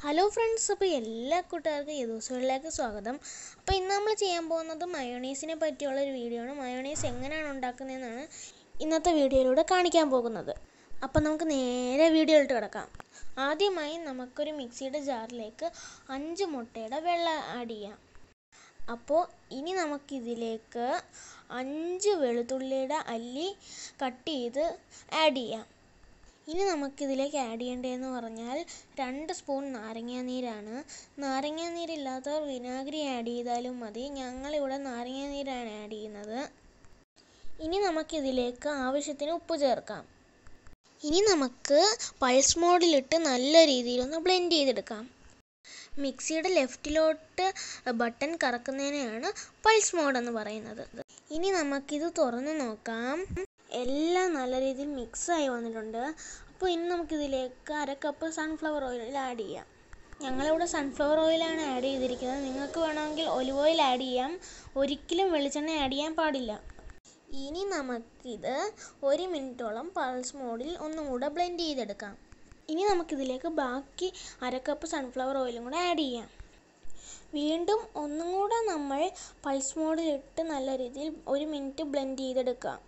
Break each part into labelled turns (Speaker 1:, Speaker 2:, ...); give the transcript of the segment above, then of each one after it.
Speaker 1: hello friends അപ്പോൾ എല്ലാ കൂട്ടുകാർക്കും ഈ ദിവസങ്ങളിലേക്ക് സ്വാഗതം അപ്പോൾ ഇന്ന് നമ്മൾ ചെയ്യാൻ പോകുന്നത് മയോണൈസിനെ പറ്റിയുള്ള ഒരു വീഡിയോ ആണ് മയോണൈസ് എങ്ങനെയാണ് ഉണ്ടാക്കുന്നതെന്നാണ് ഇന്നത്തെ വീഡിയോയിലൂടെ കാണിക്കാൻ പോകുന്നത് അപ്പോൾ നമുക്ക് നേരെ വീഡിയോയിലോട്ട് കിടക്കാം ആദ്യമായി നമുക്കൊരു മിക്സിയുടെ ജാറിലേക്ക് അഞ്ച് മുട്ടയുടെ വെള്ളം ആഡ് ചെയ്യാം അപ്പോൾ ഇനി നമുക്കിതിലേക്ക് അഞ്ച് വെളുത്തുള്ളിയുടെ അല്ലി കട്ട് ചെയ്ത് ആഡ് ചെയ്യാം ഇനി നമുക്കിതിലേക്ക് ആഡ് ചെയ്യേണ്ടതെന്ന് പറഞ്ഞാൽ രണ്ട് സ്പൂൺ നാരങ്ങാനീരാണ് നാരങ്ങാനീരില്ലാത്തവർ വിനാഗിരി ആഡ് ചെയ്താലും മതി ഞങ്ങളിവിടെ നാരങ്ങാനീരാണ് ആഡ് ചെയ്യുന്നത് ഇനി നമുക്കിതിലേക്ക് ആവശ്യത്തിന് ഉപ്പ് ചേർക്കാം ഇനി നമുക്ക് പൾസ് മോഡിലിട്ട് നല്ല രീതിയിലൊന്ന് ബ്ലെൻഡ് ചെയ്തെടുക്കാം മിക്സിയുടെ ലെഫ്റ്റിലോട്ട് ബട്ടൺ കറക്കുന്നതിനെയാണ് പൾസ് മോഡ് എന്ന് പറയുന്നത് ഇനി നമുക്കിത് തുറന്ന് നോക്കാം എല്ലാം നല്ല രീതിയിൽ മിക്സായി വന്നിട്ടുണ്ട് അപ്പോൾ ഇനി നമുക്കിതിലേക്ക് അര കപ്പ് സൺഫ്ലവർ ഓയിൽ ആഡ് ചെയ്യാം ഞങ്ങളിവിടെ സൺഫ്ലവർ ഓയിലാണ് ആഡ് ചെയ്തിരിക്കുന്നത് നിങ്ങൾക്ക് വേണമെങ്കിൽ ഒലിവ് ഓയിൽ ആഡ് ചെയ്യാം ഒരിക്കലും വെളിച്ചെണ്ണ ആഡ് ചെയ്യാൻ പാടില്ല ഇനി നമുക്കിത് ഒരു മിനിറ്റോളം പൾസ് മോഡിൽ ഒന്നും കൂടെ ബ്ലെൻഡ് ചെയ്തെടുക്കാം ഇനി നമുക്കിതിലേക്ക് ബാക്കി അര കപ്പ് സൺഫ്ലവർ ഓയിലും കൂടെ ആഡ് ചെയ്യാം വീണ്ടും ഒന്നും കൂടെ നമ്മൾ പൾസ് മോഡിലിട്ട് നല്ല രീതിയിൽ ഒരു മിനിറ്റ് ബ്ലെൻഡ് ചെയ്തെടുക്കാം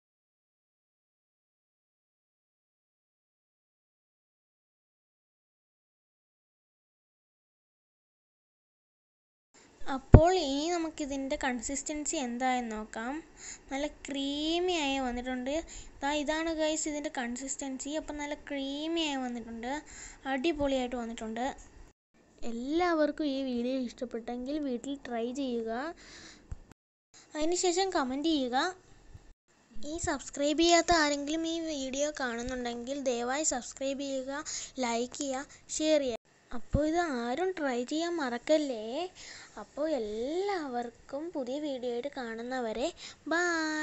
Speaker 1: അപ്പോൾ ഇനി നമുക്കിതിൻ്റെ കൺസിസ്റ്റൻസി എന്തായെന്ന് നോക്കാം നല്ല ക്രീമി ആയി വന്നിട്ടുണ്ട് ദാ ഇതാണ് ഗൈസ് ഇതിൻ്റെ കൺസിസ്റ്റൻസി അപ്പം നല്ല ക്രീമി ആയി വന്നിട്ടുണ്ട് അടിപൊളിയായിട്ട് വന്നിട്ടുണ്ട് എല്ലാവർക്കും ഈ വീഡിയോ ഇഷ്ടപ്പെട്ടെങ്കിൽ വീട്ടിൽ ട്രൈ ചെയ്യുക അതിനുശേഷം കമൻറ്റ് ചെയ്യുക ഈ സബ്സ്ക്രൈബ് ചെയ്യാത്ത ആരെങ്കിലും ഈ വീഡിയോ കാണുന്നുണ്ടെങ്കിൽ ദയവായി സബ്സ്ക്രൈബ് ചെയ്യുക ലൈക്ക് ചെയ്യുക ഷെയർ ചെയ്യുക അപ്പോൾ ഇത് ആരും ട്രൈ ചെയ്യാൻ മറക്കല്ലേ അപ്പോൾ എല്ലാവർക്കും പുതിയ വീഡിയോ ആയിട്ട് കാണുന്നവരെ ബായ്